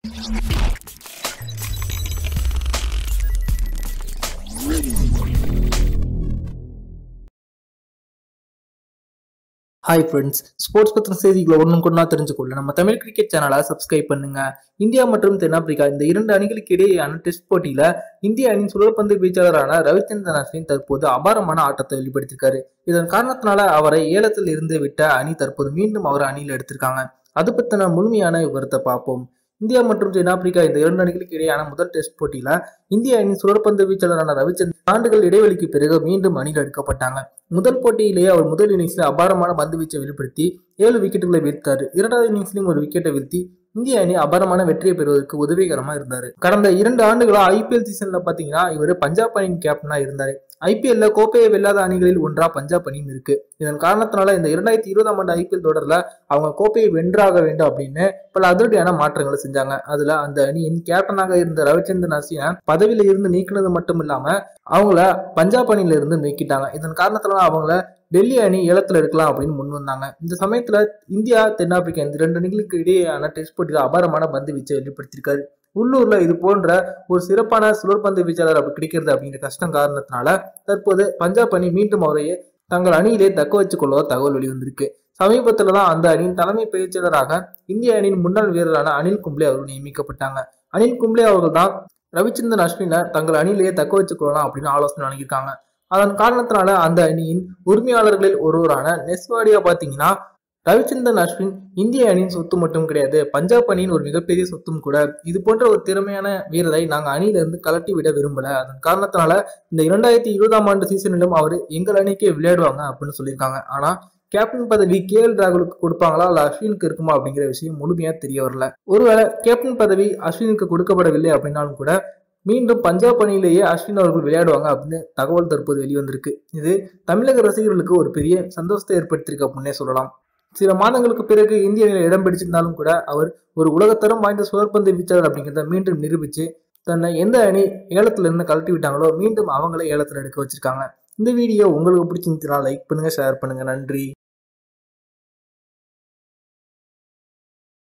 hi friends sports பற்றின செய்திகளை ஒன்றும் கொண்டா தெரிஞ்சுக்கொள்ள நம்ம தமிழ் கிரிக்கெட் சேனலை சப்ஸ்கிரைப் பண்ணுங்க இந்தியா மற்றும் தென்னாப்பிரிக்கா இந்த இரண்டு அணிகளுக்கு இடையேயான டெஸ்ட் போட்டியில இந்திய அணியின் சுழற்பந்து வீச்சாளரான ரவிச்சந்திரன் அஸ்வின் தற்போது அபாரமான ஆட்டத்தை வெளிப்படுத்தியிருக்காரு இதன் காரணத்தினால அவரை ஏலத்தில் இருந்து விட்ட அணி தற்போது மீண்டும் அவர் அணியில் எடுத்திருக்காங்க அது பற்றின முழுமையான விவரத்தை பார்ப்போம் இந்தியா மற்றும் தென்னாப்பிரிக்கா இந்த இரண்டு அணிகளுக்கு இடையேயான முதல் டெஸ்ட் போட்டியில இந்திய அணியின் சுழற்பந்து வீச்சாளரான ரவிச்சந்திரன் ஆண்டுகள் இடைவெளிக்கு பிறகு மீண்டும் அணியில் எடுக்கப்பட்டாங்க முதல் போட்டியிலேயே அவர் முதல் இன்னிங்ஸ்ல அபாரமான பந்து வீச்சை வெளிப்படுத்தி ஏழு விக்கெட்டுகளை வீழ்த்தாரு இரண்டாவது இன்னிங்ஸ்லையும் ஒரு விக்கெட்டை வீழ்த்தி இந்திய அணி அபாரமான வெற்றியை பெறுவதற்கு உதவிகரமா இருந்தாரு கடந்த இரண்டு ஆண்டுகளா ஐபிஎல் சீசன்ல பாத்தீங்கன்னா இவர் பஞ்சாப் அணியின் கேப்டனா இருந்தாரு ஐபிஎல்ல கோப்பையை வெல்லாத அணிகளில் ஒன்றா பஞ்சாப் அணியும் இருக்கு இதன் காரணத்தினால இந்த இரண்டாயிரத்தி இருபதாம் ஆண்டு ஐபிஎல் தொடர்ல அவங்க கோப்பையை வென்றாக வேண்டும் அப்படின்னு பல அதிரடியான மாற்றங்களை செஞ்சாங்க அதுல அந்த அணியின் கேப்டனாக இருந்த ரவிச்சந்திரன் அஸ்வினை பதவியில இருந்து நீக்கினது மட்டும் இல்லாம அவங்கள பஞ்சாப் அணியில இருந்து நீக்கிட்டாங்க இதன் காரணத்தினால அவங்கள டெல்லி அணி ஏலத்துல எடுக்கலாம் அப்படின்னு முன் வந்தாங்க இந்த சமயத்துல இந்தியா தென்னாப்பிரிக்கா இந்த ரெண்டு அணிகளுக்கு இடையேயான டெஸ்ட் போட்டியில் அபாரமான பந்து வீச்சை வெளிப்படுத்தியிருக்காரு உள்ளூர்ல இது போன்ற ஒரு சிறப்பான சுழற்பந்து வீச்சாளர் அப்படி கிடைக்கிறது அப்படிங்கிற கஷ்டம் காரணத்தினால தற்போது பஞ்சாப் அணி மீண்டும் அவரையே தங்கள் அணியிலே தக்க வச்சுக் கொள்ள தகவல் வெளிவந்திருக்கு சமீபத்துல தான் அந்த அணியின் தலைமை பயிற்சியாளராக இந்திய அணியின் முன்னாள் வீரரான அனில் கும்ப்ளே அவர்கள் நியமிக்கப்பட்டாங்க அனில் கும்ப்ளே அவர்கள் தான் ரவிச்சந்திரன் அஸ்வினை தங்கள் அணியிலேயே தக்க வச்சுக் கொள்ளலாம் அப்படின்னு ஆலோசனை வழங்கியிருக்காங்க அதன் காரணத்தினால அந்த அணியின் உரிமையாளர்களில் ஒருவரான நெஸ்வாடியா பாத்தீங்கன்னா ரவிச்சந்திரன் அஸ்வின் இந்திய அணியின் சொத்து மட்டும் கிடையாது பஞ்சாப் அணியின் ஒரு மிகப்பெரிய சொத்தும் கூட இது போன்ற ஒரு திறமையான வீரரை நாங்கள் அணியிலிருந்து கலட்டி விட விரும்பல அதன் காரணத்தினால இந்த இரண்டாயிரத்தி இருபதாம் ஆண்டு சீசனிலும் அவர் எங்கள் அணிக்கே விளையாடுவாங்க அப்படின்னு சொல்லியிருக்காங்க ஆனா கேப்டன் பதவி கே எல் ராகுலுக்கு கொடுப்பாங்களா இல்ல அஸ்வினுக்கு இருக்குமா அப்படிங்கிற விஷயம் முழுமையா தெரிய வரல ஒருவேளை கேப்டன் பதவி அஸ்வினுக்கு கொடுக்கப்படவில்லை அப்படின்னாலும் கூட மீண்டும் பஞ்சாப் அணியிலேயே அஸ்வின் அவர்கள் விளையாடுவாங்க அப்படின்னு தகவல் தற்போது வெளிவந்திருக்கு இது தமிழக ரசிகர்களுக்கு ஒரு பெரிய சந்தோஷத்தை ஏற்படுத்தியிருக்கு அப்படின்னே சொல்லலாம் சில மாதங்களுக்கு பிறகு இந்திய அணியில் இடம் பிடிச்சிருந்தாலும் கூட அவர் ஒரு உலகத்தரம் வாய்ந்த சுழற்பந்து வீச்சாளர் அப்படிங்கிறத மீண்டும் நிரூபிச்சு தன்னை எந்த அணி ஏலத்துல இருந்து கழட்டி விட்டாங்களோ மீண்டும் அவங்கள ஏலத்தில் எடுக்க வச்சிருக்காங்க இந்த வீடியோ உங்களுக்கு பிடிச்சிருந்துச்சுன்னா லைக் பண்ணுங்க ஷேர் பண்ணுங்க நன்றி